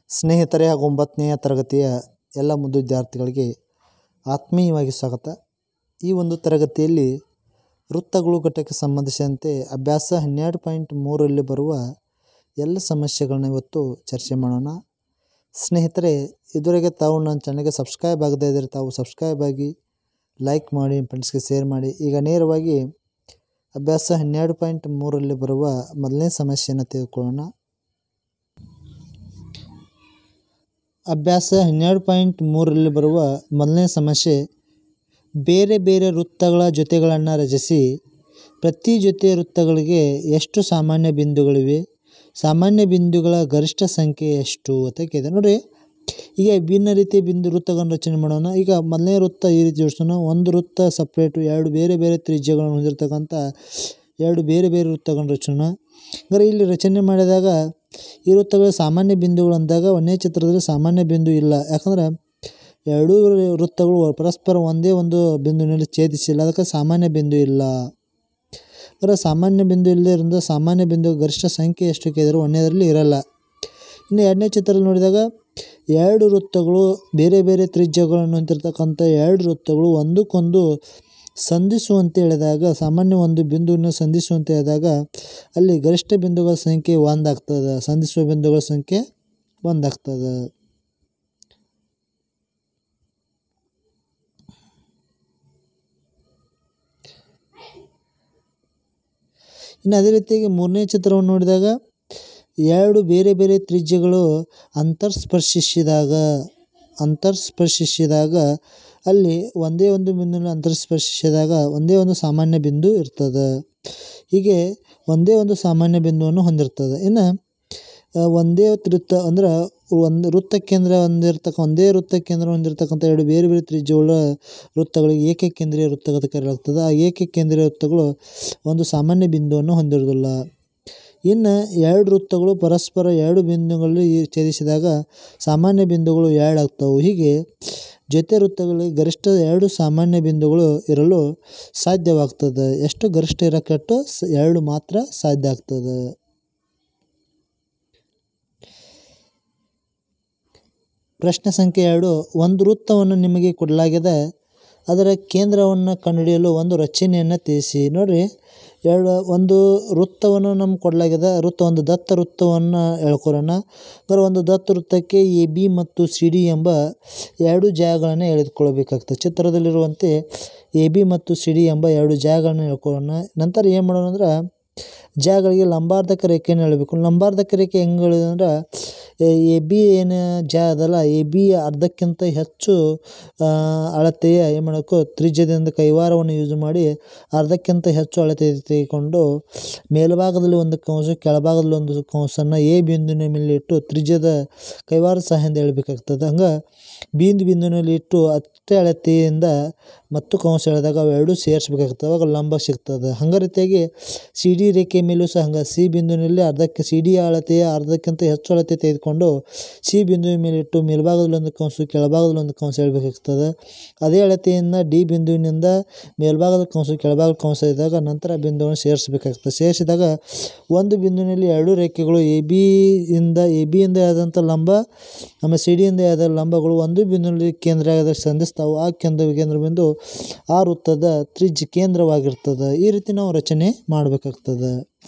ಸ್ನೇಹಿತರೆ ಹಾಗೂ ಒಂಬತ್ತನೆಯ ತರಗತಿಯ ಎಲ್ಲ ಮುದ್ದು ವಿದ್ಯಾರ್ಥಿಗಳಿಗೆ ಆತ್ಮೀಯವಾಗಿ ಸ್ವಾಗತ ಈ ಒಂದು ತರಗತಿಯಲ್ಲಿ ವೃತ್ತಗಳು ಘಟಕಕ್ಕೆ ಸಂಬಂಧಿಸಿದಂತೆ ಅಭ್ಯಾಸ ಹನ್ನೆರಡು ಪಾಯಿಂಟ್ ಮೂರರಲ್ಲಿ ಬರುವ ಎಲ್ಲ ಸಮಸ್ಯೆಗಳನ್ನ ಇವತ್ತು ಚರ್ಚೆ ಮಾಡೋಣ ಸ್ನೇಹಿತರೆ ಇದುವರೆಗೆ ತಾವು ನನ್ನ ಚಾನಲ್ಗೆ ಸಬ್ಸ್ಕ್ರೈಬ್ ಆಗದೇ ಇದ್ದರೆ ತಾವು ಸಬ್ಸ್ಕ್ರೈಬ್ ಆಗಿ ಲೈಕ್ ಮಾಡಿ ಫ್ರೆಂಡ್ಸ್ಗೆ ಶೇರ್ ಮಾಡಿ ಈಗ ನೇರವಾಗಿ ಅಭ್ಯಾಸ ಹನ್ನೆರಡು ಪಾಯಿಂಟ್ ಮೂರರಲ್ಲಿ ಬರುವ ಮೊದಲನೇ ಸಮಸ್ಯೆಯನ್ನು ತೆಗೆದುಕೊಳ್ಳೋಣ ಅಭ್ಯಾಸ ಹನ್ನೆರಡು ಪಾಯಿಂಟ್ ಮೂರರಲ್ಲಿ ಬರುವ ಮೊದಲನೇ ಸಮಸ್ಯೆ ಬೇರೆ ಬೇರೆ ವೃತ್ತಗಳ ಜೊತೆಗಳನ್ನು ರಚಿಸಿ ಪ್ರತಿ ಜೊತೆ ವೃತ್ತಗಳಿಗೆ ಎಷ್ಟು ಸಾಮಾನ್ಯ ಬಿಂದುಗಳಿವೆ ಸಾಮಾನ್ಯ ಬಿಂದುಗಳ ಗರಿಷ್ಠ ಸಂಖ್ಯೆ ಎಷ್ಟು ಅಂತ ಕೇಳಿದೆ ನೋಡಿರಿ ಈಗ ಭಿನ್ನ ರೀತಿಯ ಬಿಂದು ವೃತ್ತಗಳನ್ನು ರಚನೆ ಮಾಡೋಣ ಈಗ ಮೊದಲನೇ ವೃತ್ತ ಈ ರೀತಿ ಜೋಡಿಸೋಣ ಒಂದು ವೃತ್ತ ಸಪ್ರೇಟು ಎರಡು ಬೇರೆ ಬೇರೆ ತ್ರಿಜ್ಯಗಳನ್ನು ಹೊಂದಿರತಕ್ಕಂಥ ಎರಡು ಬೇರೆ ಬೇರೆ ವೃತ್ತಗಳನ್ನು ರಚನೆ ಅಂದರೆ ಇಲ್ಲಿ ರಚನೆ ಮಾಡಿದಾಗ ಈ ವೃತ್ತಗಳು ಸಾಮಾನ್ಯ ಬಿಂದುಗಳು ಅಂದಾಗ ಒಂದೇ ಚಿತ್ರದಲ್ಲಿ ಸಾಮಾನ್ಯ ಬಿಂದು ಇಲ್ಲ ಯಾಕಂದ್ರೆ ಎರಡೂ ವೃತ್ತಗಳು ಪರಸ್ಪರ ಒಂದೇ ಒಂದು ಬಿಂದುವಿನಲ್ಲಿ ಛೇದಿಸಿಲ್ಲ ಅದಕ್ಕೆ ಸಾಮಾನ್ಯ ಬಿಂದು ಇಲ್ಲ ಅಂದರೆ ಸಾಮಾನ್ಯ ಬಿಂದು ಇಲ್ಲದೇ ಇರೋದ್ರಿಂದ ಸಾಮಾನ್ಯ ಬಿಂದು ಗರಿಷ್ಠ ಸಂಖ್ಯೆ ಎಷ್ಟು ಕೇಳಿದ್ರು ಒಂದನೇದರಲ್ಲಿ ಇರಲ್ಲ ಇನ್ನು ಎರಡನೇ ಚಿತ್ರದಲ್ಲಿ ನೋಡಿದಾಗ ಎರಡು ವೃತ್ತಗಳು ಬೇರೆ ಬೇರೆ ತ್ರಿಜ್ಯಗಳನ್ನು ಹೊಂದಿರತಕ್ಕಂಥ ಎರಡು ವೃತ್ತಗಳು ಒಂದಕ್ಕೊಂದು ಸಂಧಿಸುವಂತೆ ಹೇಳಿದಾಗ ಸಾಮಾನ್ಯ ಒಂದು ಬಿಂದುವನ್ನು ಸಂಧಿಸುವಂತೆ ಹೇಳಿದಾಗ ಅಲ್ಲಿ ಗರಿಷ್ಠ ಬಿಂದುಗಳ ಸಂಖ್ಯೆ ಒಂದಾಗ್ತದೆ ಸಂಧಿಸುವ ಬಿಂದುಗಳ ಸಂಖ್ಯೆ ಒಂದಾಗ್ತದೆ ಇನ್ನು ಅದೇ ರೀತಿಯಾಗಿ ಮೂರನೇ ಚಿತ್ರವನ್ನು ನೋಡಿದಾಗ ಎರಡು ಬೇರೆ ಬೇರೆ ತ್ರಿಜ್ಯಗಳು ಅಂತರ್ಸ್ಪರ್ಶಿಸಿದಾಗ ಅಂತರ್ಸ್ಪರ್ಶಿಸಿದಾಗ ಅಲ್ಲಿ ಒಂದೇ ಒಂದು ಬಿಂದುವಿನ ಅಂತರ್ಸ್ಪರ್ಶಿಸಿದಾಗ ಒಂದೇ ಒಂದು ಸಾಮಾನ್ಯ ಬಿಂದು ಇರ್ತದೆ ಹೀಗೆ ಒಂದೇ ಒಂದು ಸಾಮಾನ್ಯ ಬಿಂದುವನ್ನು ಹೊಂದಿರ್ತದೆ ಇನ್ನು ಒಂದೇ ವೃತ್ತ ಅಂದ್ರೆ ಒಂದು ವೃತ್ತ ಕೇಂದ್ರ ಹೊಂದಿರ್ತಕ್ಕ ಒಂದೇ ವೃತ್ತ ಕೇಂದ್ರ ಹೊಂದಿರತಕ್ಕಂಥ ಎರಡು ಬೇರೆ ಬೇರೆ ತ್ರಿಜ್ಯಗಳ ವೃತ್ತಗಳಿಗೆ ಏಕಕೇಂದ್ರೀಯ ವೃತ್ತ ಅಂತ ಕರೆಯಲಾಗ್ತದೆ ಆ ಏಕಕೇಂದ್ರೀಯ ವೃತ್ತಗಳು ಒಂದು ಸಾಮಾನ್ಯ ಬಿಂದುವನ್ನು ಹೊಂದಿರೋದಿಲ್ಲ ಇನ್ನು ಎರಡು ವೃತ್ತಗಳು ಪರಸ್ಪರ ಎರಡು ಬಿಂದುಗಳಲ್ಲಿ ಛೇದಿಸಿದಾಗ ಸಾಮಾನ್ಯ ಬಿಂದುಗಳು ಎರಡು ಆಗ್ತವೆ ಹೀಗೆ ಜೊತೆ ವೃತ್ತಗಳಿಗೆ ಗರಿಷ್ಠ ಎರಡು ಸಾಮಾನ್ಯ ಬಿಂದುಗಳು ಇರಲು ಸಾಧ್ಯವಾಗ್ತದೆ ಎಷ್ಟು ಗರಿಷ್ಠ ಇರೋಕ್ಕಟ್ಟು ಎರಡು ಮಾತ್ರ ಸಾಧ್ಯ ಆಗ್ತದೆ ಪ್ರಶ್ನೆ ಸಂಖ್ಯೆ ಎರಡು ಒಂದು ವೃತ್ತವನ್ನು ನಿಮಗೆ ಕೊಡಲಾಗಿದೆ ಅದರ ಕೇಂದ್ರವನ್ನು ಕಂಡುಹಿಡಿಯಲು ಒಂದು ರಚನೆಯನ್ನು ತಿಳಿಸಿ ನೋಡಿರಿ ಎರಡು ಒಂದು ವೃತ್ತವನ್ನು ನಮ್ಗೆ ಕೊಡಲಾಗಿದೆ ವೃತ್ತ ಒಂದು ದತ್ತ ವೃತ್ತವನ್ನು ಹೇಳ್ಕೊರೋಣ ಅಂದರೆ ಒಂದು ದತ್ತ ವೃತ್ತಕ್ಕೆ ಎ ಬಿ ಮತ್ತು ಸಿ ಡಿ ಎಂಬ ಎರಡು ಜಾಗಗಳನ್ನು ಎಳೆದುಕೊಳ್ಬೇಕಾಗ್ತದೆ ಚಿತ್ರದಲ್ಲಿರುವಂತೆ ಎ ಬಿ ಮತ್ತು ಸಿ ಡಿ ಎಂಬ ಎರಡು ಜಾಗಗಳನ್ನು ಹೇಳ್ಕೊಳ್ಳೋಣ ನಂತರ ಏನು ಮಾಡೋಣ ಅಂದ್ರೆ ಜಾಗಗಳಿಗೆ ಲಂಬಾರ್ಧಕ ರೇಖೆಯನ್ನು ಎಳಬೇಕು ಲಂಬಾರ್ಧಕ ರೇಖೆ ಹೆಂಗೆ ಎಳೆದಂದ್ರೆ ಎ ಬಿ ಏನು ಜ ಅದಲ್ಲ ಎ ಬಿ ಅರ್ಧಕ್ಕಿಂತ ಹೆಚ್ಚು ಅಳತೆಯ ಏನು ಮಾಡಬೇಕು ತ್ರಿಜ್ಯದಿಂದ ಕೈವಾರವನ್ನು ಯೂಸ್ ಮಾಡಿ ಅರ್ಧಕ್ಕಿಂತ ಹೆಚ್ಚು ಅಳತೆ ತೆಗೆದುಕೊಂಡು ಮೇಲ್ಭಾಗದಲ್ಲಿ ಒಂದು ಕಂಸ ಕೆಳಭಾಗದಲ್ಲಿ ಒಂದು ಕಂಸನ್ನು ಎ ಬಿಂದುವಿನ ಮೇಲೆ ಇಟ್ಟು ತ್ರಿಜ್ಯದ ಕೈವಾರ ಸಹಾಯದಿಂದ ಎಳಬೇಕಾಗ್ತದೆ ಹಂಗೆ ಬಿಂದು ಬಿಂದುವಿನಲ್ಲಿ ಇಟ್ಟು ಅಷ್ಟೇ ಅಳತೆಯಿಂದ ಮತ್ತು ಕಂಸ ಎಳೆದಾಗ ಅವೆರಡೂ ಸೇರಿಸ್ಬೇಕಾಗ್ತದೆ ಅವಾಗ ಲಂಬ ಸಿಗ್ತದೆ ಹಂಗೆ ರೀತಿಯಾಗಿ ಸಿ ಡಿ ರೇಖೆ ಮೇಲೂ ಸಹ ಹಂಗೆ ಸಿ ಬಿಂದುವಿನಲ್ಲಿ ಅರ್ಧಕ್ಕೆ ಸಿ ಡಿ ಅಳತೆಯ ಅರ್ಧಕ್ಕಿಂತ ಹೆಚ್ಚು ಅಳತೆ ತೆಗೆದುಕೊಂಡು ಸಿ ಬಿಂದುವಿನ ಮೇಲೆ ಇಟ್ಟು ಮೇಲ್ಭಾಗದಲ್ಲಿ ಒಂದು ಕಂಸು ಕೆಳಭಾಗದಲ್ಲಿ ಒಂದು ಕಂಸ ಎಳಬೇಕಾಗ್ತದೆ ಅದೇ ಅಳತೆಯಿಂದ ಡಿ ಬಿಂದುವಿನಿಂದ ಮೇಲ್ಭಾಗದ ಕಂಸು ಕೆಳಭಾಗದ ಕಂಸ ಇದ್ದಾಗ ನಂತರ ಬಿಂದುವನ್ನು ಸೇರಿಸಬೇಕಾಗ್ತದೆ ಸೇರಿಸಿದಾಗ ಒಂದು ಬಿಂದುವಿನಲ್ಲಿ ಎರಡು ರೇಖೆಗಳು ಎ ಬಿಯಿಂದ ಎ ಬಿಯಿಂದ ಆದಂಥ ಲಂಬ ಆಮೇಲೆ ಸಿ ಡಿಯಿಂದ ಆದ ಲಂಬಗಳು ಒಂದು ಬಿಂದುವಿನಲ್ಲಿ ಕೇಂದ್ರ ಸಂಧಿಸ್ತಾವೆ ಆ ಕೇಂದ್ರ ಕೇಂದ್ರ ಬಿಂದು ಆ ವೃತ್ತದ ತ್ರಿಜ್ಯ ಕೇಂದ್ರವಾಗಿರ್ತದೆ ಈ ರೀತಿ ನಾವು ರಚನೆ ಮಾಡಬೇಕಾಗ್ತದೆ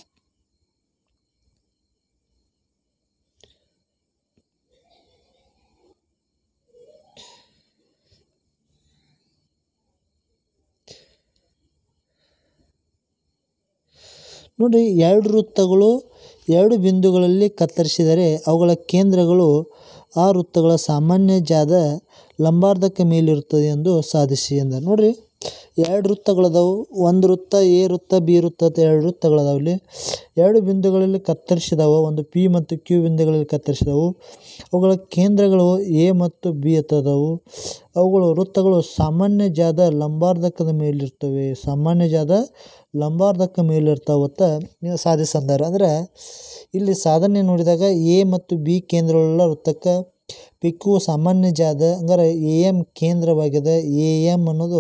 ನೋಡಿ ಎರಡು ವೃತ್ತಗಳು ಎರಡು ಬಿಂದುಗಳಲ್ಲಿ ಕತ್ತರಿಸಿದರೆ ಅವುಗಳ ಕೇಂದ್ರಗಳು ಆ ವೃತ್ತಗಳ ಸಾಮಾನ್ಯ ಜಾದ ಲಂಬಾರ್ಧಕ ಮೇಲಿರುತ್ತದೆ ಎಂದು ಸಾಧಿಸಿ ಎಂದ ನೋಡಿರಿ ಎರಡು ವೃತ್ತಗಳದಾವು ಒಂದು ವೃತ್ತ ಎ ವೃತ್ತ ಬಿ ವೃತ್ತ ಅಂತ ಎರಡು ವೃತ್ತಗಳದಾವ ಇಲ್ಲಿ ಎರಡು ಬಿಂದುಗಳಲ್ಲಿ ಕತ್ತರಿಸಿದಾವೆ ಒಂದು ಪಿ ಮತ್ತು ಕ್ಯೂ ಬಿಂದುಗಳಲ್ಲಿ ಕತ್ತರಿಸಿದವು ಅವುಗಳ ಕೇಂದ್ರಗಳು ಎ ಮತ್ತು ಬಿ ಅದಾವು ಅವುಗಳು ವೃತ್ತಗಳು ಸಾಮಾನ್ಯ ಜಾದ ಲಂಬಾರ್ಧಕದ ಮೇಲಿರ್ತವೆ ಸಾಮಾನ್ಯ ಜಾದ ಲಂಬಾರ್ಧಕ ಮೇಲಿರ್ತಾವತ್ತ ನೀವು ಸಾಧಿಸಂದಾರ ಅಂದ್ರೆ ಇಲ್ಲಿ ಸಾಧನೆ ನೋಡಿದಾಗ ಎ ಮತ್ತು ಬಿ ಕೇಂದ್ರಗಳುಳ್ಳ ವೃತ್ತಕ್ಕೆ ಪಿ ಕ್ಯೂ ಸಾಮಾನ್ಯ ಜಾದ ಹಂಗಾರೆ ಎ ಎಮ್ ಕೇಂದ್ರವಾಗಿದೆ ಎ ಎಮ್ ಅನ್ನೋದು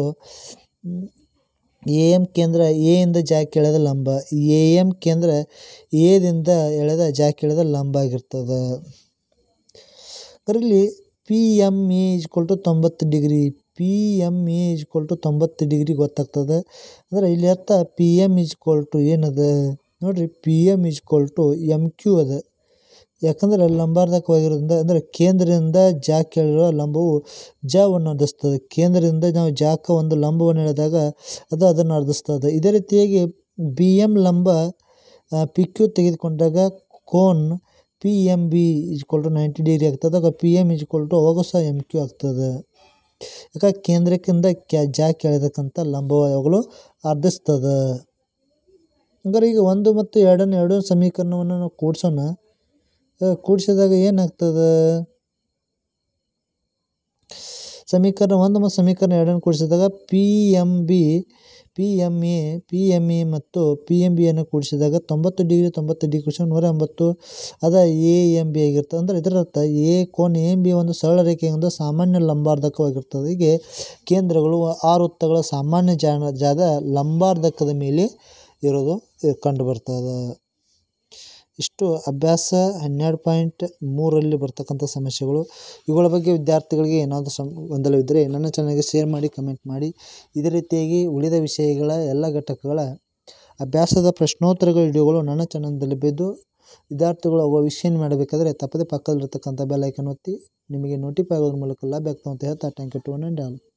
ಎ ಎಮ್ ಕೇಂದ್ರ ಎ ಇಂದ ಜಾಕ್ ಎಳೆದ ಲಂಬ ಎ ಎಮ್ ಕೇಂದ್ರ ಎದಿಂದ ಎಳೆದ ಜಾಕ್ ಎಳೆದ ಲಂಬ ಆಗಿರ್ತದೆ ಅದರಲ್ಲಿ P M A equal to ತೊಂಬತ್ತು degree P M A equal to ತೊಂಬತ್ತು ಡಿಗ್ರಿ ಗೊತ್ತಾಗ್ತದೆ ಅಂದ್ರೆ ಇಲ್ಲಿ ಅರ್ಥ ಪಿ ಎಮ್ ಈಜ್ಕೊಲ್ ಟು ಏನದ ನೋಡಿರಿ P M equal to M Q ಅದ ಯಾಕಂದ್ರೆ ಲಂಬಾರ್ಧಕವಾಗಿರೋದ್ರಿಂದ ಅಂದರೆ ಕೇಂದ್ರದಿಂದ ಜಾ ಕೇಳಿರೋ ಲಂಬವು ಜವನ್ನು ಅರ್ಧಿಸ್ತದೆ ಕೇಂದ್ರದಿಂದ ನಾವು ಜಾಕ ಒಂದು ಲಂಬವನ್ನು ಎಳೆದಾಗ ಅದು ಅದನ್ನು ಅರ್ಧಿಸ್ತದೆ ಇದೇ ರೀತಿಯಾಗಿ ಬಿ ಎಮ್ ಲಂಬ ಪಿ ಕ್ಯೂ ತೆಗೆದುಕೊಂಡಾಗ ಕೋನ್ P M B equal to ninety degree ಆಗ್ತದೆ ಆಗ ಪಿ ಎಮ್ ಈಜ್ಕೊಲ್ ಟು ಅವಾಗೂ ಸಹ ಎಮ್ ಕ್ಯೂ ಆಗ್ತದೆ ಯಾಕೆ ಕೇಂದ್ರಕ್ಕಿಂತ ಕ್ಯಾ ಜಾ ಕೆಳತಕ್ಕಂಥ ಲಂಬ ಯಾವಾಗಲೂ ಅರ್ಧಿಸ್ತದೆ ಹಂಗಾರೆ ಈಗ ಒಂದು ಮತ್ತು ಎರಡನ್ನು ಎರಡು ಸಮೀಕರಣವನ್ನು ನಾವು ಕೂಡ್ಸೋಣ ಕೂಡಿಸಿದಾಗ ಏನಾಗ್ತದೆ ಸಮೀಕರಣ ಒಂದು ಮತ್ತು ಸಮೀಕರಣ ಎರಡನ್ನು ಕೂಡಿಸಿದಾಗ P M B P M A P M A ಮತ್ತು ಪಿ ಎಮ್ ಬಿಯನ್ನು ಕೂಡಿಸಿದಾಗ ತೊಂಬತ್ತು ಡಿಗ್ರಿ ತೊಂಬತ್ತು ಡಿಗ್ರಿ ಕೂಡಿಸಿದಾಗ ನೂರ ಎಂಬತ್ತು ಅದ ಎ ಎಮ್ ಬಿ ಆಗಿರ್ತದೆ ಅಂದರೆ ಇದರ ಅರ್ಥ ಎ ಕೋನ್ ಎಮ್ ಬಿ ಒಂದು ಸರಳ ರೇಖೆಯಿಂದ ಸಾಮಾನ್ಯ ಲಂಬಾರ್ಧಕವಾಗಿರ್ತದೆ ಹೀಗೆ ಕೇಂದ್ರಗಳು ಆ ವೃತ್ತಗಳ ಸಾಮಾನ್ಯ ಜಾಣ ಜಾದ ಲಂಬಾರ್ಧಕದ ಮೇಲೆ ಇರೋದು ಕಂಡು ಬರ್ತದೆ ಇಷ್ಟು ಅಭ್ಯಾಸ ಹನ್ನೆರಡು ಪಾಯಿಂಟ್ ಮೂರರಲ್ಲಿ ಬರ್ತಕ್ಕಂಥ ಸಮಸ್ಯೆಗಳು ಇವುಗಳ ಬಗ್ಗೆ ವಿದ್ಯಾರ್ಥಿಗಳಿಗೆ ಏನಾದರೂ ಸಂ ಗೊಂದಲವಿದ್ದರೆ ನನ್ನ ಚಾನಲ್ಗೆ ಶೇರ್ ಮಾಡಿ ಕಮೆಂಟ್ ಮಾಡಿ ಇದೇ ರೀತಿಯಾಗಿ ಉಳಿದ ವಿಷಯಗಳ ಎಲ್ಲ ಘಟಕಗಳ ಅಭ್ಯಾಸದ ಪ್ರಶ್ನೋತ್ತರಗಳ ವಿಡಿಯೋಗಳು ನನ್ನ ಚಾನಲ್ದಲ್ಲಿ ಬಿದ್ದು ವಿದ್ಯಾರ್ಥಿಗಳು ಅವು ವಿಷಯ ಮಾಡಬೇಕಾದ್ರೆ ತಪ್ಪದೆ ಪಕ್ಕದಲ್ಲಿರ್ತಕ್ಕಂಥ ಬೆಲ್ ಐಕನ್ ಒತ್ತಿ ನಿಮಗೆ ನೋಟಿಫೈ ಆಗೋದ್ರ ಮೂಲಕ ಲಭ್ಯ ಆಗ್ತಾವೆ ಅಂತ ಹೇಳ್ತಾ thank you to one and all